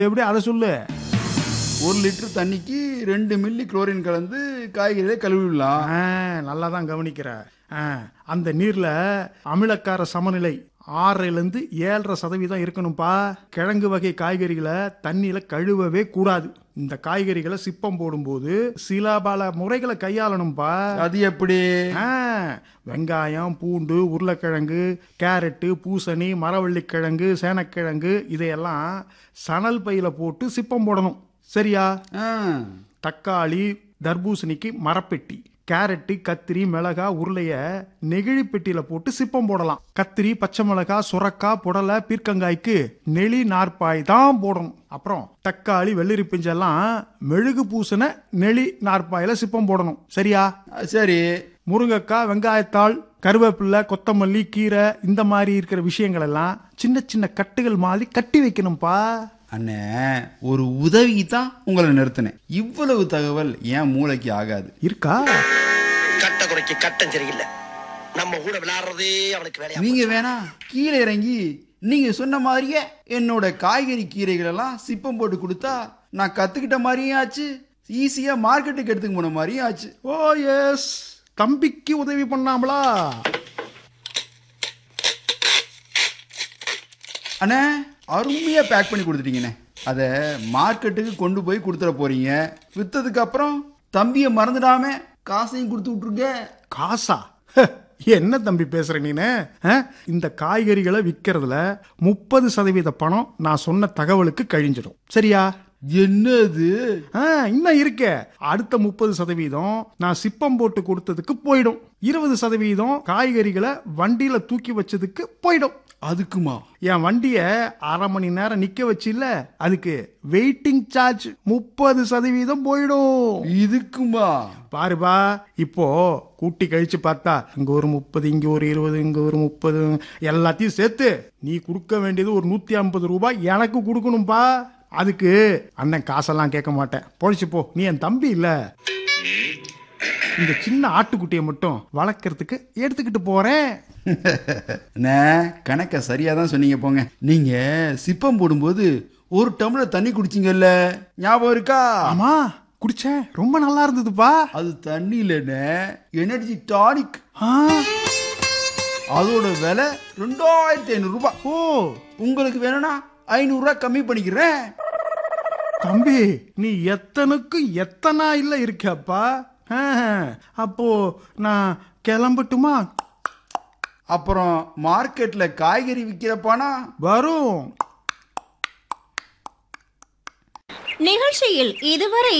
எப்படி அதை சொல்லு ஒரு லிட்டர் தண்ணிக்கு ரெண்டு மில்லி குளோரின் கலந்து காய்கறிகளை கழுவிடலாம் ஆ, நல்லா தான் கவனிக்கிற ஆ, அந்த நீர்ல அமிலக்கார சமநிலை ஆறிலிருந்து ஏழரை சதவீதம் இருக்கணும்ப்பா கிழங்கு வகை காய்கறிகளை தண்ணியில கழுவவே கூடாது இந்த காய்கறிகளை சிப்பம் போடும்போது சில பல முறைகளை கையாளணும்ப்பா அது எப்படி ஆ, வெங்காயம் பூண்டு உருளைக்கிழங்கு கேரட்டு பூசணி மரவள்ளிக்கிழங்கு சேனக்கிழங்கு இதையெல்லாம் சணல் பையில போட்டு சிப்பம் போடணும் சரியா ஆ, தக்காளி தர்பூசணிக்கு மரப்பெட்டி கேரட்டு கத்திரி மிளகா உருளைய நெகிழி பெட்டியில போட்டு சிப்பம் போடலாம் கத்திரி பச்சை மிளகா சுரக்கா புடலை பீர்க்கங்காய்க்கு நெளி நாற்பாய் தான் போடணும் அப்புறம் தக்காளி வெள்ளரி பிஞ்செல்லாம் மெழுகு பூசின நெளி நாற்பாயில சிப்பம் போடணும் சரியா சரி முருங்கைக்காய் வெங்காயத்தாள் கருவேப்பிலை கொத்தமல்லி கீரை இந்த மாதிரி இருக்கிற விஷயங்கள் எல்லாம் சின்ன சின்ன கட்டுகள் மாதிரி கட்டி வைக்கணும்ப்பா அண்ணே ஒரு உதவி தான் உங்களை நிறுத்தினேன் இவ்வளவு தகவல் என் மூளைக்கு ஆகாது இருக்கா கட்ட குறைக்கு கட்டம் சரியில்லை நம்ம கூட விளையாடுறதே அவனுக்கு வேலையா நீங்க வேணா கீழே இறங்கி நீங்க சொன்ன மாதிரியே என்னோட காய்கறி கீரைகள் எல்லாம் சிப்பம் போட்டு கொடுத்தா நான் கத்துக்கிட்ட மாதிரியும் ஆச்சு ஈஸியா மார்க்கெட்டுக்கு எடுத்துக்க போன மாதிரியும் ஆச்சு ஓ எஸ் தம்பிக்கு உதவி பண்ணாமலா அண்ணே அருமையா பேக் பண்ணி கொடுத்துட்டீங்கண்ணே அதை மார்க்கெட்டுக்கு கொண்டு போய் கொடுத்துட போறீங்க வித்ததுக்கு அப்புறம் தம்பியை மறந்துடாம காசையும் கொடுத்து விட்டுருங்க காசா ஹ, என்ன தம்பி பேசுற நீனு ஆ? இந்த காய்கறிகளை விற்கிறதுல முப்பது சதவீத பணம் நான் சொன்ன தகவலுக்கு கழிஞ்சிடும் சரியா என்னது ஆ, இன்னும் இருக்கே அடுத்த முப்பது சதவீதம் நான் சிப்பம் போட்டு கொடுத்ததுக்கு போயிடும் இருபது சதவீதம் காய்கறிகளை வண்டியில தூக்கி வச்சதுக்கு போயிடும் அதுக்குமா என் வண்டிய அரை மணி நேரம் நிக்க வச்சில்ல அதுக்கு வெயிட்டிங் சார்ஜ் முப்பது சதவீதம் போயிடும் இதுக்குமா பாருப்பா இப்போ கூட்டி கழிச்சு பார்த்தா இங்க ஒரு முப்பது இங்க ஒரு இருபது இங்க ஒரு முப்பது எல்லாத்தையும் சேர்த்து நீ கொடுக்க வேண்டியது ஒரு நூத்தி ஐம்பது ரூபாய் எனக்கு கொடுக்கணும்பா அதுக்கு அண்ணன் காசெல்லாம் கேட்க மாட்டேன் பொழைச்சு போ நீ என் தம்பி இல்ல இந்த சின்ன ஆட்டுக்குட்டியை மட்டும் வளர்க்கறதுக்கு எடுத்துக்கிட்டு போறேன் அண்ணே கணக்க சரியா தான் சொன்னீங்க போங்க நீங்க சிப்பம் போடும்போது ஒரு டம்ளர் தண்ணி குடிச்சீங்கல்ல ஞாபகம் இருக்கா ஆமா குடிச்சேன் ரொம்ப நல்லா இருந்ததுப்பா அது தண்ணி இல்லைண்ணே எனர்ஜி டானிக் ஆ, அதோட விலை ரெண்டாயிரத்தி ஐநூறு ரூபாய் ஓ உங்களுக்கு வேணும்னா ஐநூறு ரூபாய் கம்மி பண்ணிக்கிறேன் தம்பி நீ எத்தனுக்கு எத்தனா இல்ல இருக்கப்பா ஆ, அப்போ நான் கிளம்பட்டுமா அப்புறம் மார்க்கெட்ல காய்கறி விற்கிறப்பானா வரும் நிகழ்ச்சியில் இதுவரை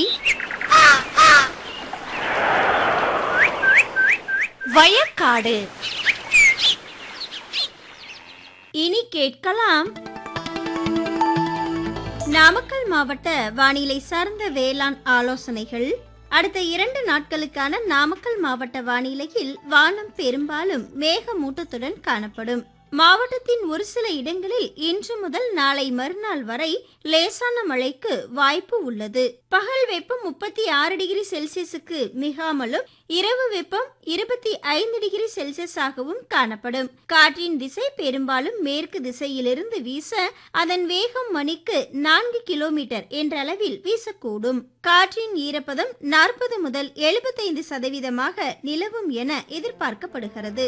வயக்காடு இனி கேட்கலாம் நாமக்கல் மாவட்ட வானிலை சார்ந்த வேளாண் ஆலோசனைகள் அடுத்த இரண்டு நாட்களுக்கான நாமக்கல் மாவட்ட வானிலையில் வானம் பெரும்பாலும் மேகமூட்டத்துடன் காணப்படும் மாவட்டத்தின் ஒரு சில இடங்களில் இன்று முதல் நாளை மறுநாள் வரை லேசான மழைக்கு வாய்ப்பு உள்ளது பகல் வெப்பம் முப்பத்தி ஆறு டிகிரி செல்சியஸுக்கு மிகாமலும் இரவு வெப்பம் இருபத்தி ஐந்து டிகிரி செல்சியஸாகவும் காணப்படும் காற்றின் திசை பெரும்பாலும் மேற்கு திசையிலிருந்து வீச அதன் வேகம் மணிக்கு நான்கு கிலோமீட்டர் என்ற அளவில் வீசக்கூடும் காற்றின் ஈரப்பதம் நாற்பது முதல் எழுபத்தைந்து சதவீதமாக நிலவும் என எதிர்பார்க்கப்படுகிறது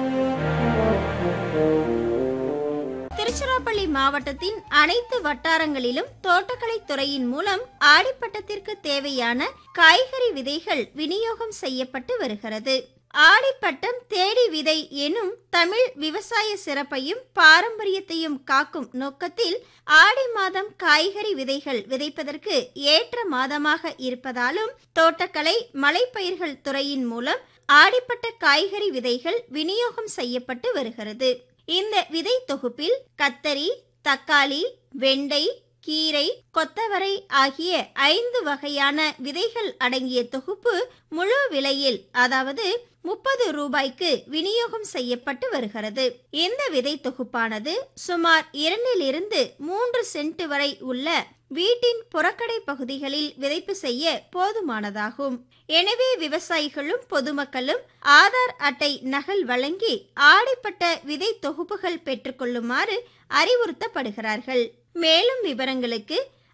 திருச்சிராப்பள்ளி மாவட்டத்தின் அனைத்து வட்டாரங்களிலும் தோட்டக்கலை துறையின் மூலம் ஆடிப்பட்டத்திற்கு தேவையான காய்கறி விதைகள் விநியோகம் செய்யப்பட்டு வருகிறது ஆடிப்பட்டம் தேடி விதை எனும் தமிழ் விவசாய சிறப்பையும் பாரம்பரியத்தையும் காக்கும் நோக்கத்தில் ஆடி மாதம் காய்கறி விதைகள் விதைப்பதற்கு ஏற்ற மாதமாக இருப்பதாலும் தோட்டக்கலை மலைப்பயிர்கள் துறையின் மூலம் ஆடிப்பட்ட காய்கறி விதைகள் விநியோகம் செய்யப்பட்டு வருகிறது இந்த விதை தொகுப்பில் கத்தரி தக்காளி வெண்டை கீரை கொத்தவரை ஆகிய ஐந்து வகையான விதைகள் அடங்கிய தொகுப்பு முழு விலையில் அதாவது முப்பது ரூபாய்க்கு விநியோகம் செய்யப்பட்டு வருகிறது இந்த விதை தொகுப்பானது சுமார் இரண்டிலிருந்து மூன்று சென்ட் வரை உள்ள வீட்டின் புறக்கடை பகுதிகளில் விதைப்பு செய்ய போதுமானதாகும் எனவே விவசாயிகளும் பொதுமக்களும் ஆதார் அட்டை நகல் வழங்கி ஆடிப்பட்ட விதை தொகுப்புகள் பெற்றுக்கொள்ளுமாறு அறிவுறுத்தப்படுகிறார்கள் மேலும் விவரங்களுக்கு